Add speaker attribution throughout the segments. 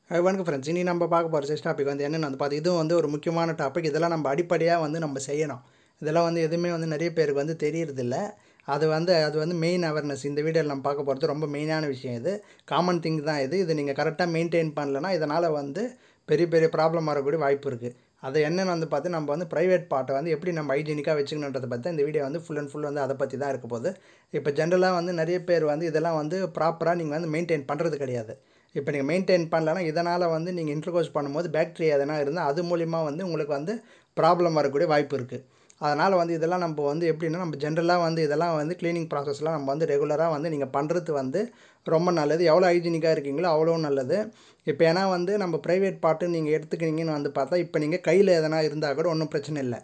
Speaker 1: அஹ் வணக்கம் ஃப்ரெண்ட்ஸ் இனி நம்ம பார்க்க போகிற செஸ் டாபிக் வந்து என்னென்னு வந்து பார்த்து இதுவும் வந்து ஒரு முக்கியமான டாபிக் இதெல்லாம் நம்ம அடிப்படையாக வந்து நம்ம செய்யணும் இதெல்லாம் வந்து எதுவுமே வந்து நிறைய பேருக்கு வந்து தெரியறதில்ல அது வந்து அது வந்து மெயின் அவேர்னஸ் இந்த வீடியோவில் நம்ம பார்க்க போகிறது ரொம்ப மெயினான விஷயம் இது காமன் திங் தான் இது இது நீங்கள் கரெக்டாக மெயின்டைன் பண்ணலன்னா இதனால் வந்து பெரிய பெரிய ப்ராப்ளம் வரக்கூடிய வாய்ப்பு இருக்குது அது என்னென்னு வந்து பார்த்து நம்ம வந்து ப்ரைவேட் பார்ட்டை வந்து எப்படி நம்ம ஹைஜீனிக்காக வச்சுக்கணுன்றதை பற்றி தான் இந்த வீடியோ வந்து ஃபுல் அண்ட் ஃபுல் வந்து அதை பற்றி தான் இருக்க போகுது இப்போ ஜென்ரலாக வந்து நிறைய பேர் வந்து இதெல்லாம் வந்து ப்ராப்பராக நீங்கள் வந்து மெயின்டைன் பண்ணுறது கிடையாது இப்போ நீங்கள் மெயின்டைன் பண்ணலன்னா இதனால் வந்து நீங்கள் இன்டர்கோஸ் பண்ணும்போது பேக்டீரியா எதனா இருந்தால் அது மூலிமா வந்து உங்களுக்கு வந்து ப்ராப்ளம் வரக்கூடிய வாய்ப்பு இருக்குது அதனால் வந்து இதெல்லாம் நம்ம வந்து எப்படின்னா நம்ம ஜென்ரலாக வந்து இதெல்லாம் வந்து க்ளீனிங் ப்ராசஸ்லாம் நம்ம வந்து ரெகுலராக வந்து நீங்கள் பண்ணுறது வந்து ரொம்ப நல்லது எவ்வளோ ஹைஜீனிக்காக இருக்கீங்களோ அவ்வளோ நல்லது இப்போ ஏன்னா வந்து நம்ம ப்ரைவேட் பார்ட்டு நீங்கள் எடுத்துக்கிறீங்கன்னு வந்து பார்த்தா இப்போ நீங்கள் கையில் எதனா இருந்தால் கூட ஒன்றும் பிரச்சனை இல்லை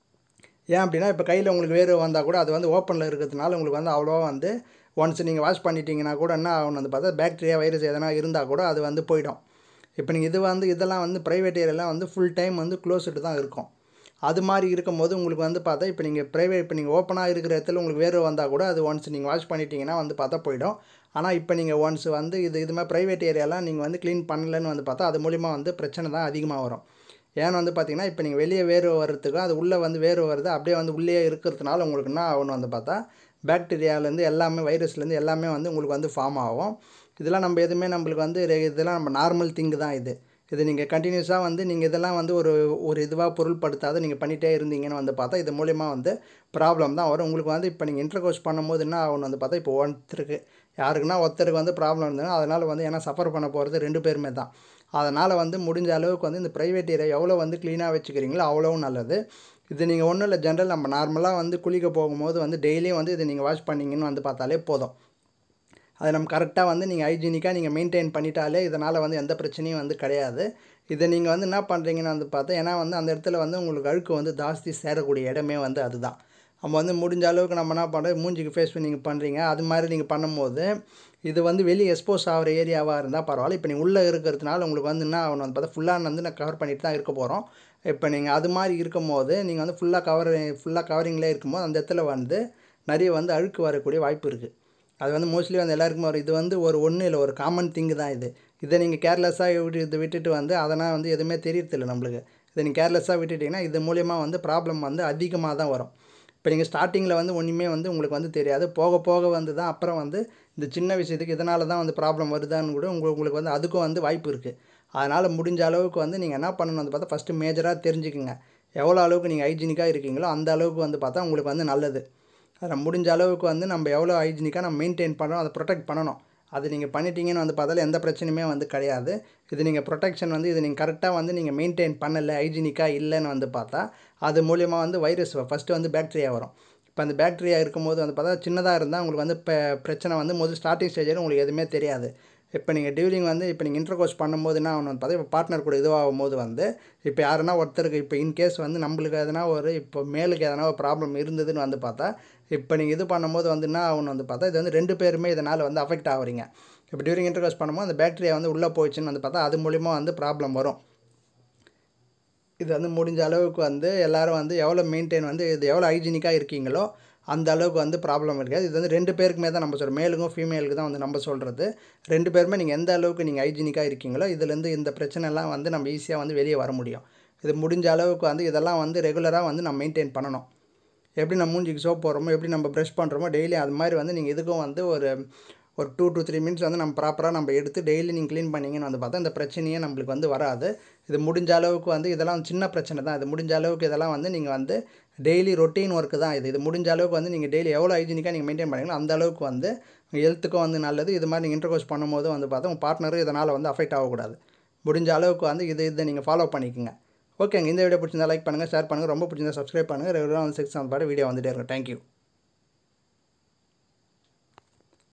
Speaker 1: ஏன் அப்படின்னா இப்போ கையில் உங்களுக்கு வேறு வந்தால் கூட அது வந்து ஓப்பனில் இருக்கிறதுனால உங்களுக்கு வந்து அவ்வளோவா வந்து ஒன்ஸ் நீங்கள் வாஷ் பண்ணிட்டீங்கன்னா கூட என்ன ஆகணும் வந்து பார்த்தா பாக்டீரியா வைரஸ் எதனா இருந்தால் கூட அது வந்து போயிடும் இப்போ நீங்கள் இது வந்து இதெல்லாம் வந்து ப்ரைவேட் ஏரியாலாம் வந்து ஃபுல் டைம் வந்து க்ளோஸ்டு தான் இருக்கும் அது மாதிரி இருக்கும்போது உங்களுக்கு வந்து பார்த்தா இப்போ நீங்கள் ப்ரைவேட் இப்போ நீங்கள் ஓப்பனாக இருக்கிற இடத்துல உங்களுக்கு வேறு வந்தால் கூட அது ஒன்ஸ் நீங்கள் வாஷ் பண்ணிட்டீங்கன்னா வந்து பார்த்தா போயிடும் ஆனால் இப்போ நீங்கள் ஒன்ஸ் வந்து இது இது மாதிரி ப்ரைவேட் ஏரியாலாம் நீங்கள் வந்து க்ளீன் பண்ணலன்னு வந்து பார்த்தா அது மூலிமா வந்து பிரச்சனை தான் அதிகமாக வரும் ஏன்னு வந்து பார்த்தீங்கன்னா இப்போ நீங்கள் வெளியே வேறு வர்றதுக்கும் அது உள்ளே வந்து வேறு வருது அப்படியே வந்து உள்ளே இருக்கிறதுனால உங்களுக்கு என்ன ஆகணும் வந்து பார்த்தா பாக்டீரியாலேருந்து எல்லாமே வைரஸ்லேருந்து எல்லாமே வந்து உங்களுக்கு வந்து ஃபார்ம் ஆகும் இதெல்லாம் நம்ம எதுவுமே நம்மளுக்கு வந்து ரெ- இதெல்லாம் நம்ம நார்மல் திங்கு தான் இது இது நீங்கள் கண்டினியூஸாக வந்து நீங்கள் இதெல்லாம் வந்து ஒரு ஒரு இதுவாக பொருள்படுத்தாத நீங்கள் பண்ணிகிட்டே இருந்தீங்கன்னு வந்து பார்த்தா இது மூலிமா வந்து ப்ராப்ளம் தான் வரும் உங்களுக்கு வந்து இப்போ நீங்கள் இன்டர்கோர்ஸ் பண்ணும்போது என்ன ஆகணும் வந்து பார்த்தா இப்போ ஒருத்தருக்கு யாருக்குன்னா ஒருத்தருக்கு வந்து ப்ராப்ளம் இருந்ததுன்னா அதனால் வந்து ஏன்னா சஃபர் பண்ண போகிறது ரெண்டு பேருமே தான் அதனால் வந்து முடிஞ்ச அளவுக்கு வந்து இந்த ப்ரைவேட் ஏரியா எவ்வளோ வந்து க்ளீனாக வச்சுக்கிறீங்களோ அவ்வளோ நல்லது இது நீங்கள் ஒன்றும் இல்லை ஜென்ரல் நம்ம நார்மலாக வந்து குளிக்க போகும்போது வந்து டெய்லியும் வந்து இதை நீங்கள் வாஷ் பண்ணீங்கன்னு வந்து பார்த்தாலே போதும் அதை நம்ம கரெக்டாக வந்து நீங்கள் ஹைஜீனிக்காக நீங்கள் மெயின்டைன் பண்ணிட்டாலே இதனால் வந்து எந்த பிரச்சனையும் வந்து கிடையாது இதை நீங்கள் வந்து என்ன பண்ணுறீங்கன்னு வந்து பார்த்தா ஏன்னா வந்து அந்த இடத்துல வந்து உங்களுக்கு அழுக்கு வந்து ஜாஸ்தி சேரக்கூடிய இடமே வந்து அதுதான் நம்ம வந்து முடிஞ்ச அளவுக்கு நம்ம என்ன பண்ணுறோம் மூஞ்சிக்கு ஃபேஸ் பண்ணி நீங்கள் பண்ணுறீங்க அது மாதிரி நீங்கள் பண்ணும்போது இது வந்து வெளியே எக்ஸ்போஸ் ஆகிற ஏரியாவாக இருந்தால் பரவாயில்ல இப்போ நீங்கள் உள்ளே இருக்கிறதுனால உங்களுக்கு வந்து என்ன ஆகணும் வந்து பார்த்தா ஃபுல்லாக வந்து நான் கவர் பண்ணிட்டு தான் இருக்க போகிறோம் இப்போ நீங்கள் அது மாதிரி இருக்கும்போது நீங்கள் வந்து ஃபுல்லாக கவர் ஃபுல்லாக கவரிங்லேயே இருக்கும்போது அந்த இடத்துல வந்து நிறைய வந்து அழுக்கு வரக்கூடிய வாய்ப்பு இருக்குது அது வந்து மோஸ்ட்லி வந்து எல்லாருக்குமே வரும் இது வந்து ஒரு ஒன்றும் இல்லை ஒரு காமன் திங்கு தான் இது இதை நீங்கள் கேர்லெஸ்ஸாக விட்டு இதை விட்டுட்டு வந்து அதனால் வந்து எதுவுமே தெரியறதில்ல நம்மளுக்கு இதை நீங்கள் கேர்லெஸ்ஸாக விட்டுட்டிங்கன்னா இது மூலிமா வந்து ப்ராப்ளம் வந்து அதிகமாக தான் வரும் இப்போ நீங்கள் ஸ்டார்டிங்கில் வந்து ஒன்றுமே வந்து உங்களுக்கு வந்து தெரியாது போக போக வந்து தான் அப்புறம் வந்து இந்த சின்ன விஷயத்துக்கு இதனால தான் வந்து ப்ராப்ளம் வருதான்னு கூட உங்களுக்கு உங்களுக்கு வந்து அதுக்கும் வந்து வாய்ப்பு இருக்குது அதனால் முடிஞ்ச அளவுக்கு வந்து நீங்கள் என்ன பண்ணணும் வந்து பார்த்தா ஃபஸ்ட்டு மேஜராக தெரிஞ்சுக்குங்க எவ்வளோ அளவுக்கு நீங்கள் ஹைஜீனிக்காக இருக்கீங்களோ அந்த அளவுக்கு வந்து பார்த்தா உங்களுக்கு வந்து நல்லது அதில் முடிஞ்ச அளவுக்கு வந்து நம்ம எவ்வளோ ஹைஜீனிக்காக நம்ம மெயின்டைன் பண்ணுறோம் அதை ப்ரொடெக்ட் பண்ணணும் அது நீங்கள் பண்ணிட்டீங்கன்னு வந்து பார்த்தாலும் எந்த பிரச்சனையுமே வந்து கிடையாது இது நீங்கள் ப்ரொடெக்ஷன் வந்து இது நீங்கள் கரெக்டாக வந்து நீங்கள் மெயின்டைன் பண்ணலை ஹைஜீனிக்காக இல்லைன்னு வந்து பார்த்தா அது மூலிமா வந்து வைரஸ் ஃபஸ்ட்டு வந்து பாக்டீரியா வரும் இப்போ அந்த பாக்டீரியா இருக்கும்போது வந்து பார்த்தா சின்னதாக இருந்தால் உங்களுக்கு வந்து இப்போ பிரச்சனை வந்து முதல் ஸ்டார்டிங் ஸ்டேஜில் உங்களுக்கு எதுவுமே தெரியாது இப்போ நீங்கள் டியூரிங் வந்து இப்போ நீங்கள் இன்டர்கோர்ஸ் பண்ணும்போது என்ன ஆகணும் பார்த்தா இப்போ பார்ட்னர் கூட இதுவாகும் போது வந்து இப்போ யாருன்னா ஒருத்தருக்கு இப்போ இன்கேஸ் வந்து நம்மளுக்கு எதனா ஒரு இப்போ மேலுக்கு எதனா ஒரு ப்ராப்ளம் இருந்ததுன்னு வந்து பார்த்தா இப்போ நீங்கள் இது பண்ணும்போது வந்து என்ன ஆகணும் வந்து பார்த்தா இது வந்து ரெண்டு பேருமே இதனால் வந்து அஃபெக்ட் ஆகுறீங்க இப்போ டியூரிங் இன்டர்கோர்ஸ் பண்ணும்போது அந்த பாக்டீரியா வந்து உள்ளே போயிடுச்சுன்னு வந்து பார்த்தா அது மூலிமா வந்து ப்ராப்ளம் வரும் இது வந்து முடிஞ்ச அளவுக்கு வந்து எல்லாரும் வந்து எவ்வளோ மெயின்டைன் வந்து இது எவ்வளோ ஹைஜீனிக்காக இருக்கீங்களோ அந்த அளவுக்கு வந்து ப்ராப்ளம் இருக்காது இது வந்து ரெண்டு பேருக்குமே தான் நம்ம சொல்கிறோம் மேலுக்கும் ஃபீமேலுக்கு தான் வந்து நம்ம சொல்கிறது ரெண்டு பேருமே நீங்கள் எந்த அளவுக்கு நீங்கள் ஹைஜீனிக்காக இருக்கீங்களோ இதுலேருந்து இந்த பிரச்சனைலாம் வந்து நம்ம ஈஸியாக வந்து வெளியே வர முடியும் இது முடிஞ்ச அளவுக்கு வந்து இதெல்லாம் வந்து ரெகுலராக வந்து நம்ம மெயின்டைன் பண்ணணும் எப்படி நம்ம மூஞ்சிக்கு சோப் போடுறோமோ எப்படி நம்ம ப்ரஷ் பண்ணுறோமோ டெய்லி அது மாதிரி வந்து நீங்கள் இதுக்கும் வந்து ஒரு ஒரு டூ டு த்ரீ மினிட்ஸ் வந்து நம்ம ப்ராப்பராக நம்ம எடுத்து டெய்லி நீங்கள் க்ளீன் பண்ணிங்கன்னு வந்து பார்த்தா இந்த பிரச்சனையே நம்மளுக்கு வந்து வராது இது முடிஞ்ச அளவுக்கு வந்து இதெல்லாம் சின்ன பிரச்சனை தான் இது முடிஞ்ச அளவுக்கு இதெல்லாம் வந்து நீங்கள் வந்து டெய்லி ரொட்டீன் ஒர்க்கு தான் இது இது முடிஞ்ச அளவுக்கு வந்து நீங்கள் டெய்லி எவ்வளோ ஹைஜீனிக்காக நீங்கள் மெயின்டைன் பண்ணீங்களோ அந்த அளவுக்கு வந்து உங்கள் ஹெல்த்துக்கும் வந்து நல்லது இது மாதிரி நீங்கள் இன்டர்கோர்ஸ் பண்ணும்போது வந்து பார்த்தா உங்கள் பார்ட்னரும் இதனால் வந்து அஃபெக்ட் ஆகக்கூடாது முடிஞ்ச அளவுக்கு வந்து இது இதை நீங்கள் ஃபாலோ பண்ணிக்கோங்க ஓகேங்க இந்த வீடியோ பிடிச்சிருந்தா லைக் பண்ணுங்கள் ஷேர் பண்ணுங்கள் ரொம்ப பிடிச்சிருந்தா சப்ஸ்கிரைப் பண்ணுங்கள் ரெகுலராக வந்து சிக்ஸ் பாட்டு வீடியோ வந்துட்டே இருக்கும் தேங்க்யூ